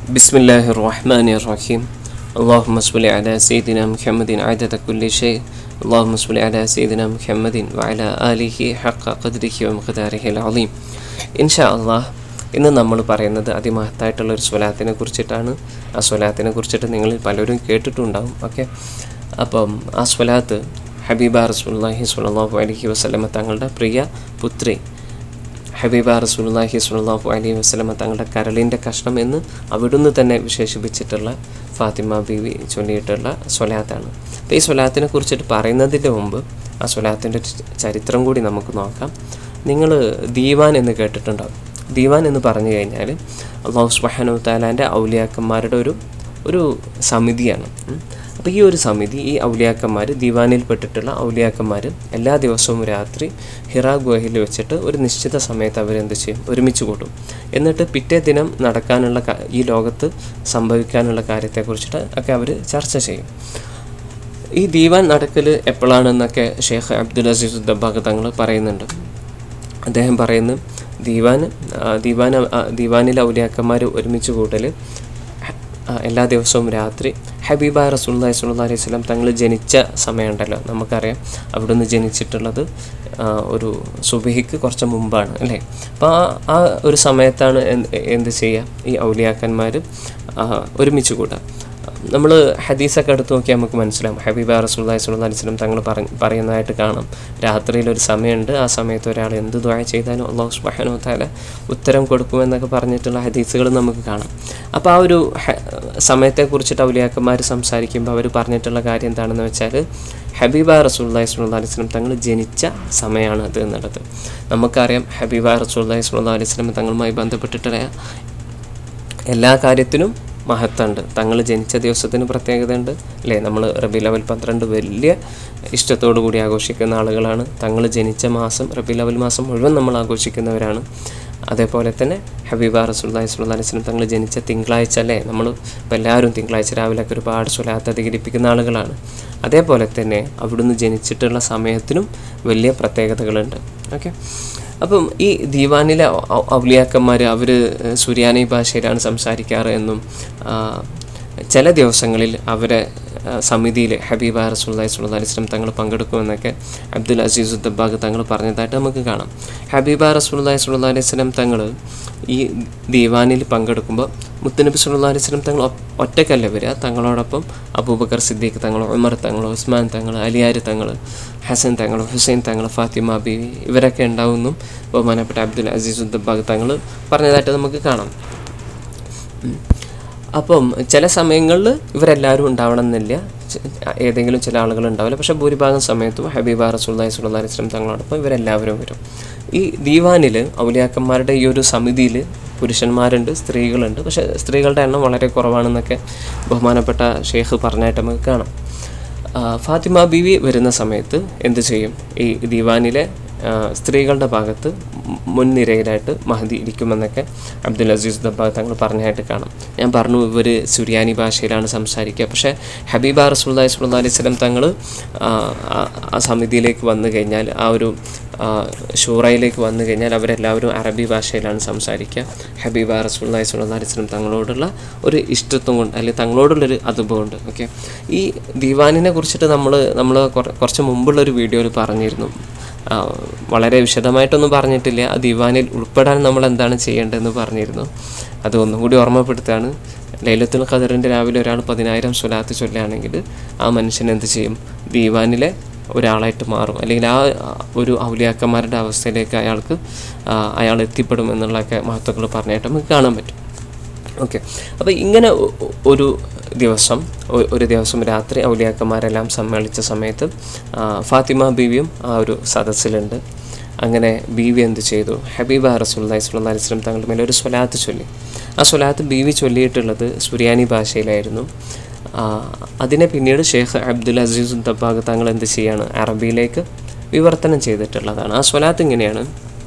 بسم الله الرحمن الرحيم اللهم صل على سيدنا محمد عدد كل شيء اللهم صل على سيدنا محمد وعلى آله حق قدره ومقداره العظيم إن شاء الله ഇന്ന് നമ്മൾ പറയുന്നത് അതിമഹത്തായിട്ടുള്ള ഒരു സ്വലാത്തിനെ കുറിച്ചിട്ടാണ് ആ സ്വലാത്തിനെ കുറിച്ചിട്ട് നിങ്ങളിൽ പലരും കേട്ടിട്ടുണ്ടാവും ഓക്കെ അപ്പം ആ സ്വലാത്ത് ഹബീബ റസൂലുള്ളാഹി സ്വല്ലല്ലാഹു അലൈഹി വസല്ലമ തങ്ങളുടെ പ്രിയ പുത്രി ഹബീബ റസൂലുള്ളാഹി സ്വല്ലല്ലാഹു അലൈഹി വസല്ലമ തങ്ങളുടെ കരളിൻ്റെ കഷ്ണം എന്ന് അവിടുന്ന് തന്നെ വിശേഷിപ്പിച്ചിട്ടുള്ള ഫാത്തിമ ബീവി ചൊല്ലിയിട്ടുള്ള സ്വലാത്താണ് അപ്പോൾ ഈ സ്വലാത്തിനെ കുറിച്ചിട്ട് പറയുന്നതിൻ്റെ മുമ്പ് ആ സ്വലാത്തിൻ്റെ ചരിത്രം കൂടി നമുക്ക് നോക്കാം നിങ്ങൾ ദീവാൻ എന്ന് കേട്ടിട്ടുണ്ടാവും ദീവാൻ എന്ന് പറഞ്ഞു കഴിഞ്ഞാൽ അള്ളാഹു സുബ്ഹാനഹു താലാൻ്റെ ഔലിയാക്കന്മാരുടെ ഒരു ഒരു സമിതിയാണ് ഉം. അപ്പോൾ ഈ ഒരു സമിതി ഈ ഔലിയാക്കന്മാർ ദീവാനിൽപ്പെട്ടിട്ടുള്ള ഔലിയാക്കന്മാർ എല്ലാ ദിവസവും രാത്രി ഹിറ ഗുഹയിൽ വെച്ചിട്ട് ഒരു നിശ്ചിത സമയത്ത് അവരെന്ത് ചെയ്യും ഒരുമിച്ച് കൂട്ടും എന്നിട്ട് പിറ്റേ ദിനം നടക്കാനുള്ള ക- ഈ ലോകത്ത് സംഭവിക്കാനുള്ള കാര്യത്തെക്കുറിച്ചിട്ട് ഒക്കെ അവർ ചർച്ച ചെയ്യും ഈ ദീവാൻ നടക്കൽ എപ്പോഴാണെന്നൊക്കെ ഷെയ്ഖ് അബ്ദുൽ അസീസ് ദബ്ബാഖ് തങ്ങൾ പറയുന്നുണ്ട് അദ്ദേഹം പറയുന്നു ദീവാൻ ആ, ദീവാൻ ആ, ദീവാനിലെ ഔലിയാക്കന്മാർ ഒരുമിച്ച് കൂട്ടൽ ആ, എല്ലാ ദിവസവും രാത്രി ഹബീബ റസൂല്ലാ സുല്ലാ അലൈഹി സ്വലം തങ്ങൾ ജനിച്ച സമയമുണ്ടല്ലോ നമുക്കറിയാം അവിടുന്ന് ജനിച്ചിട്ടുള്ളത് ആ, ഒരു സുബഹിക്ക് കുറച്ച് മുമ്പാണ് അല്ലേ അപ്പോൾ ആ ആ ഒരു സമയത്താണ് എന്ത് എന്ത് ചെയ്യുക ഈ ഔലിയാക്കന്മാർ ഒരുമിച്ച് കൂട്ടുക നമ്മൾ ഹദീസൊക്കെ എടുത്ത് നോക്കിയാൽ നമുക്ക് മനസ്സിലാവും ഹബീബ റസൂല്ലാഹി സ്വല്ലല്ലാഹി അലൈഹി വസല്ലം തങ്ങൾ പറ പറയുന്നതായിട്ട് കാണാം രാത്രിയിൽ ഒരു സമയമുണ്ട് ആ സമയത്ത് ഒരാൾ എന്ത് ദ്വായ ചെയ്താലും അള്ളാഹു സുബ്ഹാനഹു വതആല ഉത്തരം കൊടുക്കുമെന്നൊക്കെ പറഞ്ഞിട്ടുള്ള ഹദീസുകൾ നമുക്ക് കാണാം അപ്പോൾ ആ ഒരു ഹ- സമയത്തെക്കുറിച്ചിട്ട് ഔലിയാക്കന്മാർ സംസാരിക്കുമ്പോൾ അവർ പറഞ്ഞിട്ടുള്ള കാര്യം എന്താണെന്ന് വെച്ചാൽ ഹബീബ റസൂല്ലാഹി സ്വല്ലല്ലാഹി അലൈഹി വസല്ലം തങ്ങൾ ജനിച്ച സമയമാണ് അത് എന്നുള്ളത് നമുക്കറിയാം ഹബീബ റസൂല്ലാഹി സ്വല്ലല്ലാഹി അലൈഹി വസല്ലം തങ്ങളുമായി ബന്ധപ്പെട്ടിട്ടുള്ള എല്ലാ കാര്യത്തിനും മഹത്വമുണ്ട് തങ്ങൾ ജനിച്ച ദിവസത്തിന് പ്രത്യേകതയുണ്ട് അല്ലേ നമ്മൾ റബി ലെവൽ പന്ത്രണ്ട് വലിയ ഇഷ്ടത്തോടു കൂടി ആഘോഷിക്കുന്ന ആളുകളാണ് തങ്ങൾ ജനിച്ച മാസം റബി ലെവൽ മാസം മുഴുവൻ നമ്മൾ ആഘോഷിക്കുന്നവരാണ് അതേപോലെ തന്നെ ഹബീബ റസൂല്ലാഹി സ്വല്ലല്ലാഹി അലൈഹി വസല്ലം തങ്ങൾ ജനിച്ച തിങ്കളാഴ്ച അല്ലേ നമ്മൾ ഇപ്പോൾ എല്ലാവരും തിങ്കളാഴ്ച രാവിലെയൊക്കെ ഒരുപാട് സ്വലാത്ത് അധികരിപ്പിക്കുന്ന ആളുകളാണ് അതേപോലെ തന്നെ അവിടുന്ന് ജനിച്ചിട്ടുള്ള സമയത്തിനും വലിയ പ്രത്യേകതകളുണ്ട് ഓക്കെ അപ്പം ഈ ദീവാനിലെ ഔ- ഔലിയാക്കന്മാർ അവർ സുറിയാനി ഭാഷയിലാണ് സംസാരിക്കാറ് എന്നും ആ, ചില ദിവസങ്ങളിൽ അവരെ സമിതിയിൽ ഹബീബ റസൂല്ലാഹി സ്വല്ലല്ലാഹി അലൈഹി വസല്ലം തങ്ങൾ പങ്കെടുക്കുമെന്നൊക്കെ അബ്ദുൽ അസീസ് ദബ്ബാഗ് തങ്ങൾ പറഞ്ഞതായിട്ട് നമുക്ക് കാണാം ഹബീബ റസൂല്ലാഹി സ്വല്ലല്ലാഹി അലൈഹി വസല്ലം തങ്ങൾ ഈ ദീവാനിൽ പങ്കെടുക്കുമ്പോൾ മുത്തനബി സല്ലല്ലാഹു അലൈഹി വസല്ലം തങ്ങൾ ഒ- ഒറ്റയ്ക്കല്ല വരിക തങ്ങളോടൊപ്പം അബൂബക്കർ സിദ്ദീഖ് തങ്ങൾ ഉമർ തങ്ങൾ ഉസ്മാൻ തങ്ങൾ അലിയാർ തങ്ങൾ ഹസൻ തങ്ങൾ ഹുസൈൻ തങ്ങൾ ഫാത്തിമ ബീവി ഇവരൊക്കെ ഉണ്ടാവുമെന്നും ബഹുമാനപ്പെട്ട അബ്ദുൽ അസീസ് ദബ്ബാഗ് തങ്ങൾ പറഞ്ഞതായിട്ട് നമുക്ക് കാണാം ഉം. അപ്പം ചില സമയങ്ങളിൽ ഇവരെല്ലാവരും ഉണ്ടാവണം എന്നില്ല ച- ഏതെങ്കിലും ചില ആളുകൾ ഉണ്ടാവില്ല പക്ഷേ ഭൂരിഭാഗം സമയത്തും ഹബീബ റസൂല്ലാഹി സ്വല്ലല്ലാഹി അലൈഹി വസല്ലം തങ്ങളോടൊപ്പം ഇവരെല്ലാവരും വരും ഈ ദീവാനിൽ ഔലിയാക്കന്മാരുടെ ഈ ഒരു സമിതിയിൽ പുരുഷന്മാരുണ്ട് സ്ത്രീകളുണ്ട് പക്ഷേ സ്ത്രീകളുടെ എണ്ണം വളരെ കുറവാണെന്നൊക്കെ ബഹുമാനപ്പെട്ട ഷെയ്ഖ് പറഞ്ഞായിട്ട് നമുക്ക് കാണാം ആ, ഫാത്തിമ ബീവി വരുന്ന സമയത്ത് എന്ത് ചെയ്യും ഈ ദീവാനിലെ ആ, സ്ത്രീകളുടെ ഭാഗത്ത് മു- മുൻനിരയിലായിട്ട് മഹദി ഇരിക്കുമെന്നൊക്കെ അബ്ദുൽ അസീസ് ദബ്ബാഗ് തങ്ങൾ പറഞ്ഞതായിട്ട് കാണാം ഞാൻ പറഞ്ഞു ഇവർ സുറിയാനി ഭാഷയിലാണ് സംസാരിക്കുക പക്ഷേ ഹബീബ റസൂല്ലാഹി സ്വല്ലല്ലാഹി അലൈഹി വസല്ലം തങ്ങൾ ആ ആ- ആ സമിതിയിലേക്ക് വന്നു കഴിഞ്ഞാൽ ആ ഒരു ആ, ഷൂറയിലേക്ക് വന്നു കഴിഞ്ഞാൽ അവരെല്ലാവരും അറബി ഭാഷയിലാണ് സംസാരിക്കുക ഹബീബ റസൂല്ലാഹി സ്വല്ലല്ലാഹി അലൈഹി വസല്ലം തങ്ങളോടുള്ള ഒരു ഇഷ്ടത്വം കൊണ്ട് അല്ലെങ്കിൽ തങ്ങളോടുള്ളൊരു അതുപോണ്ട് ഓക്കെ ഈ ദീവാനിനെ കുറിച്ചിട്ട് നമ്മൾ നമ്മൾ കുറച്ച് മുമ്പുള്ളൊരു വീഡിയോയിൽ പറഞ്ഞിരുന്നു ആ, വളരെ വിശദമായിട്ടൊന്നും പറഞ്ഞിട്ടില്ല ആ ദീവാനിൽ ഉൾപ്പെടാൻ നമ്മൾ എന്താണ് ചെയ്യേണ്ടതെന്ന് പറഞ്ഞിരുന്നു അത് ഒന്നും കൂടി ഓർമ്മപ്പെടുത്തുകയാണ് ലൈലത്തുൽ ഖദറിൻ്റെ രാവിലെ ഒരാൾ പതിനായിരം സ്വലാത്ത് ചൊല്ലുകയാണെങ്കിൽ ആ മനുഷ്യൻ എന്ത് ചെയ്യും ദീവാനിലെ ഒരാളായിട്ട് മാറും അല്ലെങ്കിൽ ആ ആ, ഒരു ഔലിയാക്കന്മാരുടെ അവസ്ഥയിലേക്ക് അയാൾക്ക് ആ, അയാൾ എത്തിപ്പെടും എന്നുള്ളതൊക്കെ മഹത്വങ്ങൾ പറഞ്ഞായിട്ട് നമുക്ക് കാണാൻ പറ്റും ഓക്കെ അപ്പോൾ ഇങ്ങനെ ഒ- ഒ- ഒരു ദിവസം ഒ- ഒരു ദിവസം രാത്രി ഔലിയാക്കന്മാരെല്ലാം സമ്മേളിച്ച സമയത്ത് ആ, ഫാത്തിമ ബീവിയും ആ ഒരു സദസ്സിലുണ്ട് അങ്ങനെ ബീവി എന്ത് ചെയ്തു ഹബീബ റസൂല്ലി സ്വല്ലല്ലാഹി അലൈഹി വസല്ലം തങ്ങളുടെ മേലെ ഒരു സ്വലാത്ത് ചൊല്ലി ആ സ്വലാത്ത് ബീവി ചൊല്ലിയിട്ടുള്ളത് സുറിയാനി ഭാഷയിലായിരുന്നു ആ, അതിനെ പിന്നീട് ഷെയ്ഖ് അബ്ദുൽ അസീസ് ദബ്ബാഗ് തങ്ങൾ എന്ത് ചെയ്യാണ് അറബിയിലേക്ക് വിവർത്തനം ചെയ്തിട്ടുള്ളതാണ് ആ സ്വലാത്ത് ഇങ്ങനെയാണ്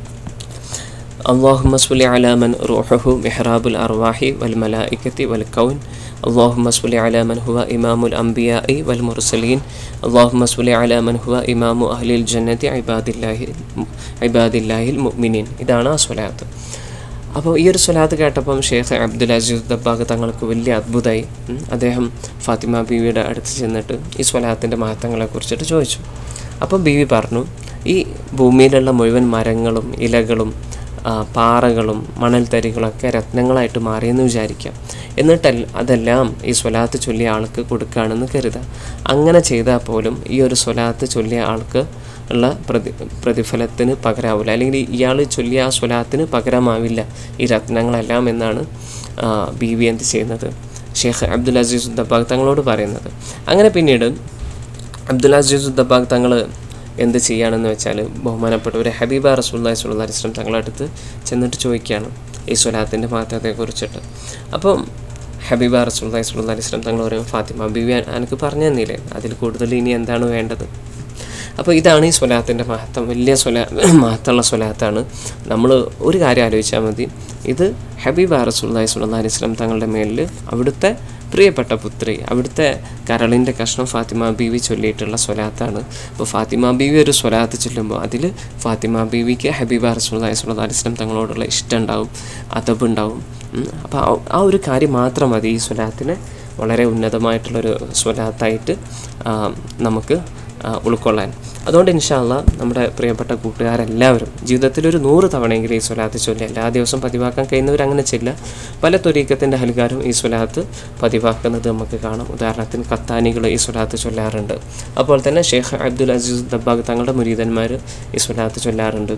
اللهم صل على من روحه محراب الأرواح والملائكة والكون اللهم صل على من هو إمام الأنبياء والمرسلين اللهم صل على من هو إمام أهل الجنة عباد الله عباد الله المؤمنين ഇതാണ് ആ സ്വലാത്ത് അപ്പോൾ ഈ ഒരു സ്വലാത്ത് കേട്ടപ്പം ഷേഖ് അബ്ദുൽ അസീസ് ദബ്ബാഗ് തങ്ങൾക്ക് വലിയ അത്ഭുതമായി ഉം. അദ്ദേഹം ഫാത്തിമ ബീവിയുടെ അടുത്ത് ചെന്നിട്ട് ഈ സ്വലാത്തിൻ്റെ മഹത്വങ്ങളെ കുറിച്ചിട്ട് ചോദിച്ചു അപ്പോൾ ബീവി പറഞ്ഞു ഈ ഭൂമിയിലുള്ള മുഴുവൻ മരങ്ങളും ഇലകളും ആ, പാറകളും മണൽത്തരികളൊക്കെ രത്നങ്ങളായിട്ട് മാറിയെന്ന് വിചാരിക്കാം എന്നിട്ടല്ല അതെല്ലാം ഈ സ്വലാത്ത് ചൊല്ലിയ ആൾക്ക് കൊടുക്കുകയാണെന്ന് കരുതാം അങ്ങനെ ചെയ്താൽ പോലും ഈ ഒരു സ്വലാത്ത് ചൊല്ലിയ ആൾക്ക് ഉള്ള പ്രതി പ്രതിഫലത്തിന് പകരാവില്ല അല്ലെങ്കിൽ ഇയാൾ ചൊല്ലിയ ആ സ്വലാത്തിന് പകരമാവില്ല ഈ രത്നങ്ങളെല്ലാം എന്നാണ് ആ, ബി വി എന്ത് ചെയ്യുന്നത് ഷെയ്ഖ് അബ്ദുൽ അസീസ് ദബ്ബാഗ് തങ്ങളോട് പറയുന്നത് അങ്ങനെ പിന്നീട് അബ്ദുൽ അസീസ് ദബ്ബാഗ് തങ്ങൾ എന്ത് ചെയ്യുകയാണെന്ന് വെച്ചാൽ ബഹുമാനപ്പെട്ട ഒരു ഹബീബ റസൂല്ലായി സുല്ലാ ഇസ്ലാം തങ്ങളുടെ അടുത്ത് ചെന്നിട്ട് ചോദിക്കുകയാണ് ഈ സ്വലാത്തിൻ്റെ മഹത്വത്തെക്കുറിച്ചിട്ട് അപ്പം ഹബീബ റസൂല്ലായി സുല്ലാ ഇസ്ലാം തങ്ങൾ പറയും ഫാത്തിമ ബിബി എനിക്ക് പറഞ്ഞു തന്നില്ലേ അതിൽ കൂടുതൽ ഇനി എന്താണ് വേണ്ടത് അപ്പോൾ ഇതാണ് ഈ സ്വലാത്തിൻ്റെ മഹത്വം വലിയ സ്വലാ മഹത്വമുള്ള സ്വലാത്താണ് നമ്മൾ ഒരു കാര്യം ആലോചിച്ചാൽ മതി ഇത് ഹബീബ റസൂല്ലായി സുല്ലാ അലിസ്ലാം തങ്ങളുടെ മേലിൽ അവിടുത്തെ പ്രിയപ്പെട്ട പുത്രി അവിടുത്തെ കരളിൻ്റെ കഷ്ണം ഫാത്തിമ ബീവി ചൊല്ലിയിട്ടുള്ള സ്വലാത്താണ് അപ്പോൾ ഫാത്തിമ ബീവി ഒരു സ്വലാത്ത് ചൊല്ലുമ്പോൾ അതിൽ ഫാത്തിമ ബീവിക്ക് ഹബീബ റസൂല്ലായി സുല്ലാ അലിസ്ലാം തങ്ങളോടുള്ള ഇഷ്ടം ഉണ്ടാവും അതബ് ഉണ്ടാവും അപ്പോൾ ആ ഒരു കാര്യം മാത്രം മതി ഈ സ്വലാത്തിനെ വളരെ ഉന്നതമായിട്ടുള്ളൊരു സ്വലാത്തായിട്ട് ആ, നമുക്ക് ആ, ഉൾക്കൊള്ളാൻ അതുകൊണ്ട് ഇൻഷാല്ല നമ്മുടെ പ്രിയപ്പെട്ട കൂട്ടുകാരെല്ലാവരും ജീവിതത്തിൽ ഒരു നൂറ് തവണയെങ്കിലും ഈ സ്വലാത്ത് ചൊല്ലി എല്ലാ ദിവസവും പതിവാക്കാൻ കഴിയുന്നവർ അങ്ങനെ ചെല്ല പല തൊരീക്കത്തിൻ്റെ ഹൽക്കാരും ഈ സ്വലാത്ത് പതിവാക്കുന്നത് നമുക്ക് കാണാം ഉദാഹരണത്തിന് കത്താനികൾ ഈ സ്വലാത്ത് ചൊല്ലാറുണ്ട് അപ്പോൾ തന്നെ ഷെയ്ഖ് അബ്ദുൽ അസീസ് ദബ്ബാഗ് തങ്ങളുടെ മുരീതന്മാർ ഈ സ്വലാത്ത് ചൊല്ലാറുണ്ട്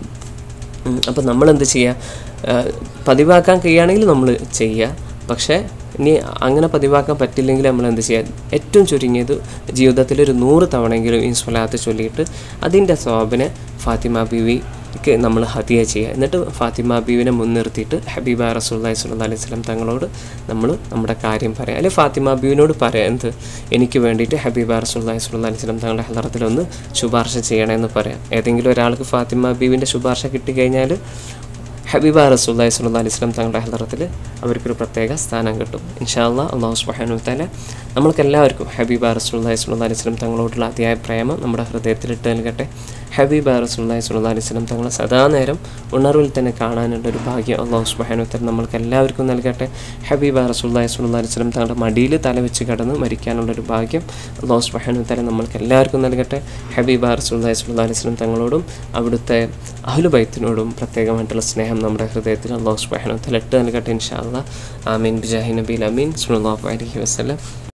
അപ്പം നമ്മൾ എന്ത് ചെയ്യുക ആ, പതിവാക്കാൻ കഴിയുകയാണെങ്കിൽ നമ്മൾ ചെയ്യുക പക്ഷേ ഇനി അങ്ങനെ പതിവാക്കാൻ പറ്റില്ലെങ്കിൽ നമ്മൾ എന്ത് ചെയ്യുക ഏറ്റവും ചുരുങ്ങിയത് ജീവിതത്തിൽ ഒരു നൂറ് തവണയെങ്കിലും ഈ സ്വലാത്ത് ചൊല്ലിയിട്ട് അതിൻ്റെ സ്വാബിനെ ഫാത്തിമ ബീവിക്ക് നമ്മൾ ഹദിയ ചെയ്യുക എന്നിട്ട് ഫാത്തിമ ബീവിനെ മുൻനിർത്തിയിട്ട് ഹബീബ റസൂല്ലായി സ്വല്ലാ അലൈഹി സ്വലം തങ്ങളോട് നമ്മൾ നമ്മുടെ കാര്യം പറയാം അല്ലെങ്കിൽ ഫാത്തിമ ബീവിനോട് പറയാം എന്ത് എനിക്ക് വേണ്ടിയിട്ട് ഹബീബ റസൂല്ലായി സ്വല്ലാ അലൈഹി സ്വലം തങ്ങളുടെ ഹലറത്തിലൊന്ന് ശുപാർശ ചെയ്യണമെന്ന് പറയാം ഏതെങ്കിലും ഒരാൾക്ക് ഫാത്തിമ ബീവിൻ്റെ ശുപാർശ കിട്ടിക്കഴിഞ്ഞാൽ ഹബീബ റസൂല്ലായി സ്വല്ലാ അലൈഹി സ്വലം തങ്ങളുടെ ഹലറത്തിൽ അവർക്കൊരു പ്രത്യേക സ്ഥാനം കിട്ടും ഇൻഷാല്ലാ അള്ളാഹു സുബ്ഹാനഹു വതആല നമ്മൾക്കെല്ലാവർക്കും ഹബീബ റസൂല്ലായി സ്വല്ലാ അലൈഹി സ്വലം തങ്ങളോടുള്ള അതിയായ പ്രേമം നമ്മുടെ ഹൃദയത്തിലിട്ട് നൽകട്ടെ ഹബീബ റസൂല്ലായി സ്വല്ലാ അലൈഹി സ്വലം തങ്ങളെ സദാ നേരം ഉണർവിൽ തന്നെ കാണാനുള്ള ഒരു ഭാഗ്യം അള്ളാഹു സുബ്ഹാനഹു വതആല നമ്മൾക്ക് എല്ലാവർക്കും നൽകട്ടെ ഹബീബ റസൂല്ലായി സ്വല്ലാ അലൈഹി സ്വലം തങ്ങളുടെ മടിയിൽ തലവെച്ച് കടന്ന് മരിക്കാനുള്ള ഒരു ഭാഗ്യം അള്ളാഹു സുബ്ഹാനഹു വതആല നമ്മൾക്ക് എല്ലാവർക്കും നൽകട്ടെ ഹബീബ റസൂല്ലായി സ്വല്ലാ അലൈഹി സ്വലം തങ്ങളോടും അവിടുത്തെ അഹ്ലുബൈത്തിനോടും പ്രത്യേകമായിട്ടുള്ള സ്നേഹം നമ്മുടെ ഹൃദയത്തിൽ അള്ളാഹു സുബ്ഹാനഹു വതആല ഇട്ട് നൽകട്ടെ ഇൻഷാ അല്ലാ ആമീൻ ബിജാഹി നബീൽ അമീൻ സ്വല്ലല്ലാഹു അലൈഹി വസല്ലം